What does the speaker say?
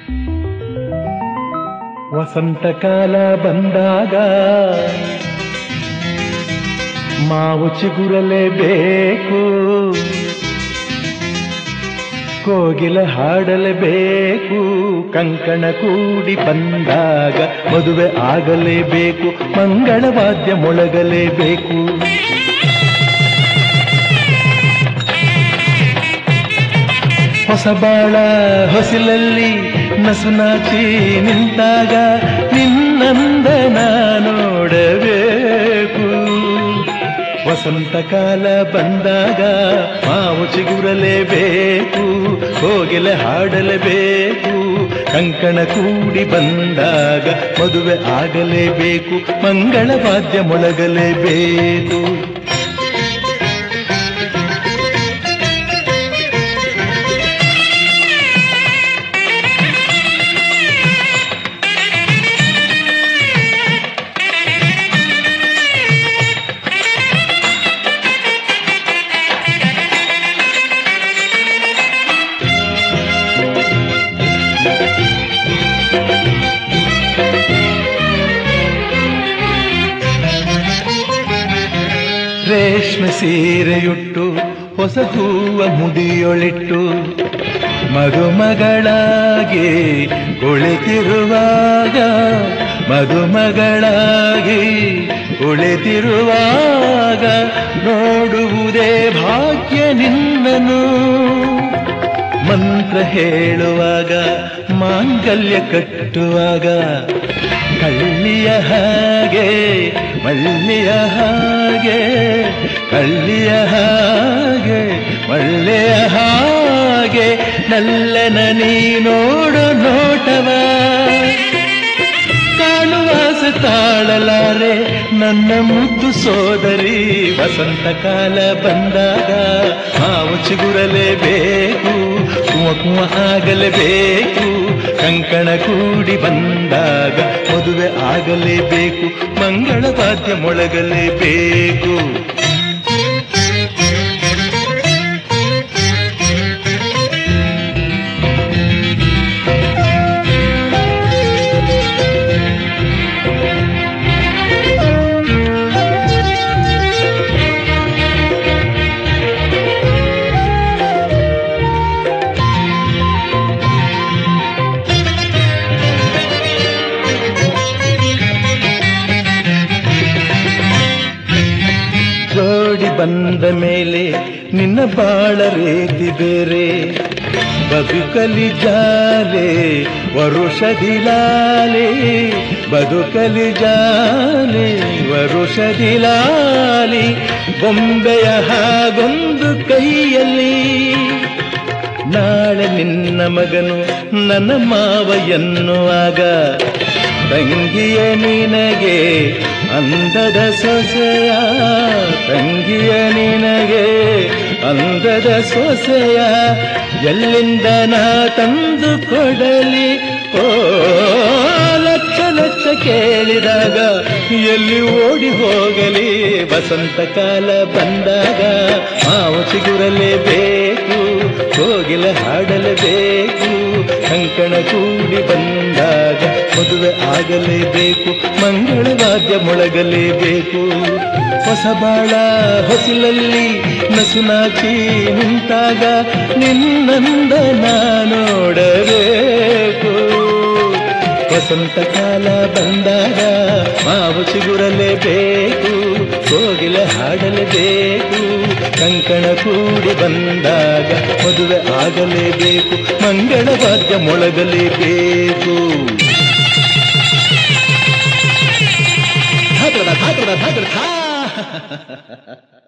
ವಸಂತಕಾಲ ಬಂದಾಗ ಮಾವು ಚಿಗುರಲೇಬೇಕು ಕೋಗಿಲ ಹಾಡಲೇಬೇಕು ಕಂಕಣ ಕೂಡಿ ಬಂದಾಗ ಮದುವೆ ಆಗಲೇಬೇಕು ಮಂಗಳವಾದ್ಯ ಮೊಳಗಲೇಬೇಕು ಹೊಸ ಬಾಳ ಹೊಸಿಲಲ್ಲಿ ನಸುನಾಚಿ ನಿಂತಾಗ ನಿನ್ನಂದ ನೋಡಬೇಕು ವಸಂತ ಕಾಲ ಬಂದಾಗ ಮಾವು ಚಿಗುರಲೇಬೇಕು ಕೋಗಿಲೆ ಹಾಡಲೇಬೇಕು ಕಂಕಣ ಕೂಡಿ ಬಂದಾಗ ಮದುವೆ ಆಗಲೇಬೇಕು ಮಂಗಳವಾದ್ಯ ಮೊಳಗಲೇಬೇಕು ರೇಷ್ಮೆ ಸೀರೆಯುಟ್ಟು ಹೊಸ ಹೂವ ಮುಡಿಯೊಳಿಟ್ಟು ಮದುಮಗಳಾಗಿ ಕುಳಿತಿರುವಾಗ ಮದುಮಗಳಾಗಿ ಕುಳಿತಿರುವಾಗ ನೋಡುವುದೇ ಭಾಗ್ಯ ನಿನ್ನನು ಮಂತ್ರ ಹೇಳುವಾಗ ಮಾಂಗಲ್ಯ ಕಟ್ಟುವಾಗ ಕಳ್ಳಿಯ ಹಾಗೆ ಮಳ್ಳಿಯ ಹಾಗೆ ಕಳ್ಳಿಯ ಹಾಗೆ ಮಳ್ಳೆಯ ಹಾಗೆ ನಲ್ಲನ ನೀ ನೋಡು ನೋಟವ ಕಾಣುವಾಸ ತಾಳಲಾರೆ ನನ್ನ ಮುದ್ದು ಸೋದರಿ ವಸಂತ ಕಾಲ ಬಂದಾಗ ಮಾವು ಚಿಗುರಲೇಬೇಕು ಕುವ ಕುವ ಆಗಲೇಬೇಕು ಕಂಕಣ ಕೂಡಿ ಬಂದಾಗ ಮದುವೆ ಆಗಲೇಬೇಕು ಮಂಗಳವಾದ್ಯ ಮೊಳಗಲೇಬೇಕು ಜೋಡಿ ಬಂದ ಮೇಲೆ ನಿನ್ನ ಬಾಳ ರೀತಿ ಬೇರೆ ಬದುಕಲಿ ಜಾಲೆ ವರುಷದಿಲಾಲೆ ಬದುಕಲಿ ಜಾಲೆ ವರುಷದಿಲಾಲಿ ಬೊಂಬೆಯ ಹಾಗೊಂದು ಕೈಯಲ್ಲಿ ನಾಳೆ ನಿನ್ನ ಮಗನು ನನ್ನ ಮಾವ ಎನ್ನುವಾಗ ತಂಗಿಯ ನಿನಗೆ ಅಂದದ ಸೊಸೆಯ ತಂಗಿಯ ನಿನಗೆ ಅಂದದ ಸೊಸೆಯ ಎಲ್ಲಿಂದ ನಾ ತಂದು ಕೊಡಲಿ ಓ ಲಕ್ಷ ಲಕ್ಷ ಕೇಳಿದಾಗ ಎಲ್ಲಿ ಓಡಿ ಹೋಗಲಿ ವಸಂತ ಕಾಲ ಬಂದಾಗ ಮಾವು ಚಿಗುರಲೇಬೇಕು ಕೋಗಿಲ ಹಾಡಲೇಬೇಕು ಕಂಕಣ ಕೂಡಿ ಬಂದಾಗ ಮದುವೆ ಆಗಲೇಬೇಕು ಮಂಗಳವಾದ್ಯ ಮೊಳಗಲೇಬೇಕು ಹೊಸ ಬಾಳ ಹೊಸಿಲಲ್ಲಿ ನಸುನಾಚಿ ನಿಂತಾಗ ನಿನ್ನಂದ ನೋಡಬೇಕು ವಸಂತ ಕಾಲ ಬಂದಾಗ ಮಾವು ಚಿಗುರಲೇಬೇಕು ಕೋಗಿಲ ಹಾಡಲೇಬೇಕು ಕಂಕಣ ಕೂಡಿ ಬಂದಾಗ ಮದುವೆ ಆಗಲೇಬೇಕು ಮಂಗಳವಾದ್ಯ ಮೊಳಗಲೇಬೇಕು ಧಾತಡ ಧಾತಡ ಧಾತಡ ಧಾ